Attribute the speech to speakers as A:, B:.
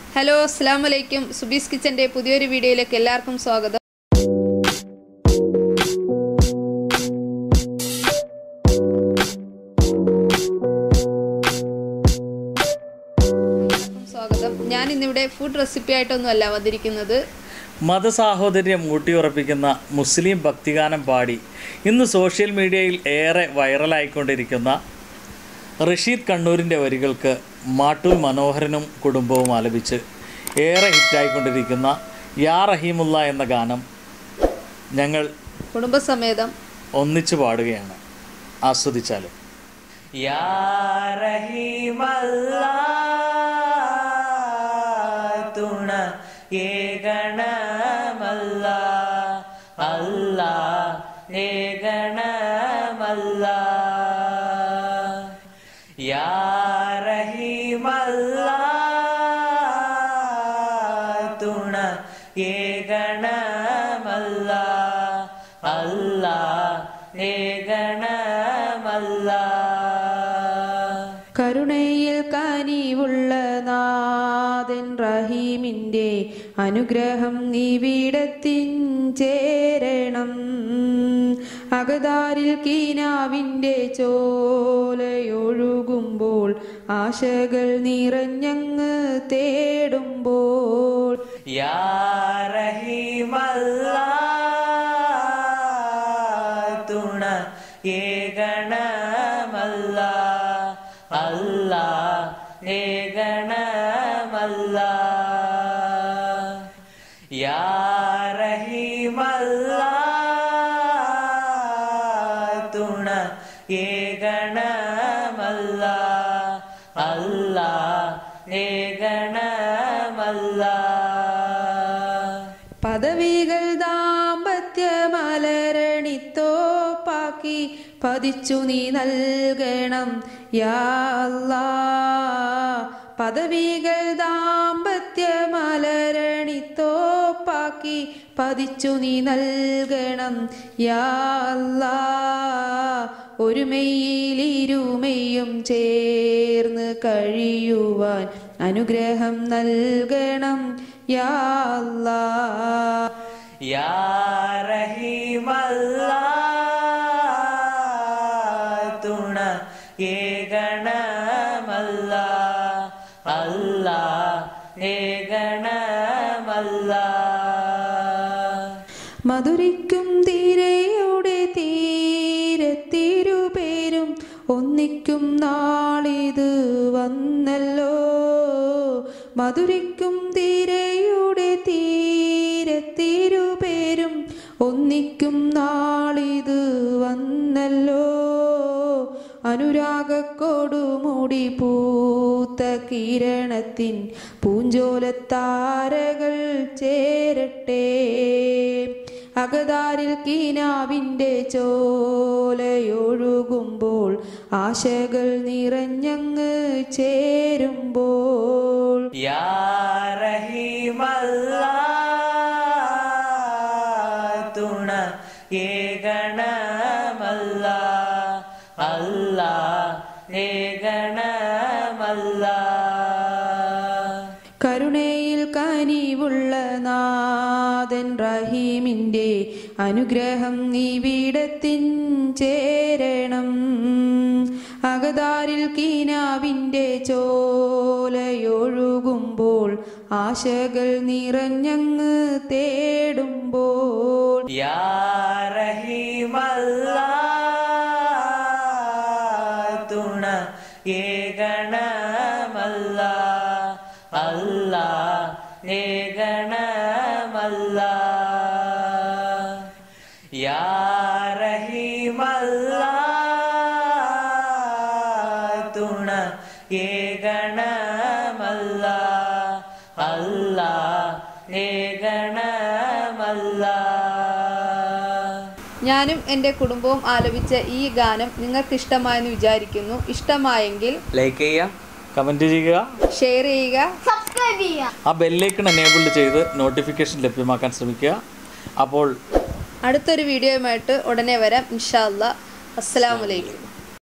A: hello അസ്സാം വലൈക്കും സുബീസ് കിച്ചൻ്റെ പുതിയൊരു വീഡിയോയിലേക്ക് എല്ലാവർക്കും സ്വാഗതം എല്ലാവർക്കും സ്വാഗതം ഞാൻ ഇന്നിവിടെ ഫുഡ് റെസിപ്പി ആയിട്ടൊന്നുമല്ല വന്നിരിക്കുന്നത്
B: മതസാഹോദര്യം ഊട്ടിയുറപ്പിക്കുന്ന മുസ്ലിം ഭക്തിഗാനം പാടി ഇന്ന് സോഷ്യൽ മീഡിയയിൽ ഏറെ വൈറലായിക്കൊണ്ടിരിക്കുന്ന റഷീദ് കണ്ണൂരിൻ്റെ വരികൾക്ക് മാട്ടൂൽ മനോഹരനും കുടുംബവും ആലപിച്ച് ഏറെ ഹിറ്റായിക്കൊണ്ടിരിക്കുന്ന യാ റഹീമുള്ള എന്ന ഗാനം ഞങ്ങൾ
A: കുടുംബസമേതം
B: ഒന്നിച്ചു പാടുകയാണ് ആസ്വദിച്ചാലും യാ റഹീമല്ല തുണ ഏകണമല്ല അല്ല ഏകണമല്ല യാ റഹീമല്ല തുണ ഏകണമല്ല അല്ല ഏകണമല്ല
C: കരുണയിൽ കനിവുള്ള നാഥൻ റഹീമിൻ്റെ അനുഗ്രഹം ഇവിടത്തിൻ ചേരണം അകതാരിൽ കീനാവിൻ്റെ ചോലയൊഴുകുമ്പോൾ ആശകൾ നിറഞ്ഞങ്ങ് തേടുമ്പോൾ
B: യാ റഹീമല്ല തുണ ഏകണമല്ല അല്ല ഏകണമല്ല യാ റഹീമല്ല തുണ ഏകണമല്ല അല്ല ഏകണമല്ല
C: പദവികൾ ദാമ്പത്യ മലരണിത്തോപ്പാക്കി പതിച്ചു നീ നൽകണം യാ അല്ലാ പദവികൾ ദാമ്പത്യ മലരണിത്തോപ്പാക്കി പതിച്ചു നീ നൽകണം യാ അല്ലാ ഒരുമയിലിരുമയും ചേർന്ന് കഴിയുവാൻ അനുഗ്രഹം നൽകണം യാ അല്ലാ
B: യാ റഹീമല്ല തുണ ഏകണമല്ല അല്ല ഏകണമല്ല
C: മധുരിക്കും തീരയുടെ തീരത്തിരുപേരും ഒന്നിക്കും നാളിത് വന്നല്ലോ മധുരിക്കും തീരയുടെ തീരത്തിരുപേരും ഒന്നിക്കും നാളിത് വന്നല്ലോ അനുരാഗക്കൊടുമുടി പൂത്ത കിരണത്തിൻ പൂഞ്ചോലത്താരകൾ ചേരട്ടെ അകതാരിൽ കീനാവിൻ്റെ ചോലയൊഴുകുമ്പോൾ ആശകൾ നിറഞ്ഞങ്ങ് ചേരുമ്പോൾ
B: യാ റഹീമല്ല തുണ ഏകണമല്ല അല്ല ഏകണമല്ല
C: കരുണയിൽ കനിവുള്ള നാഥൻ റഹീമിൻ്റെ അനുഗ്രഹം ഇവിടത്തിൻ ചേരണം അകതാരിൽ കീനാവിൻ്റെ ചോലയൊഴുകുമ്പോൾ ആശകൾ നിറഞ്ഞങ്ങ് തേടുമ്പോൾ
B: യാ റഹീമല്ല തുണ ഏകണമല്ല അല്ല ഏകണമല്ല യാ റഹീമല്ല തുണ ഏകണമല്ല അല്ല ഏകണമല്ല
A: ഞാനും എൻ്റെ കുടുംബവും ആലപിച്ച ഈ ഗാനം നിങ്ങൾക്ക് ഇഷ്ടമായെന്ന് വിചാരിക്കുന്നു ഇഷ്ടമായെങ്കിൽ
B: ലൈക്ക് ചെയ്യുക കമൻറ്റ് ചെയ്യുക
A: ഷെയർ ചെയ്യുക
B: ആ ബെല്ലൈക്കൺ എനേബിൾ ചെയ്ത് നോട്ടിഫിക്കേഷൻ ലഭ്യമാക്കാൻ ശ്രമിക്കുക അപ്പോൾ
A: അടുത്തൊരു വീഡിയോയുമായിട്ട് ഉടനെ വരാം ഇൻഷാ അല്ലാ അസ്സലാമു അലൈക്കും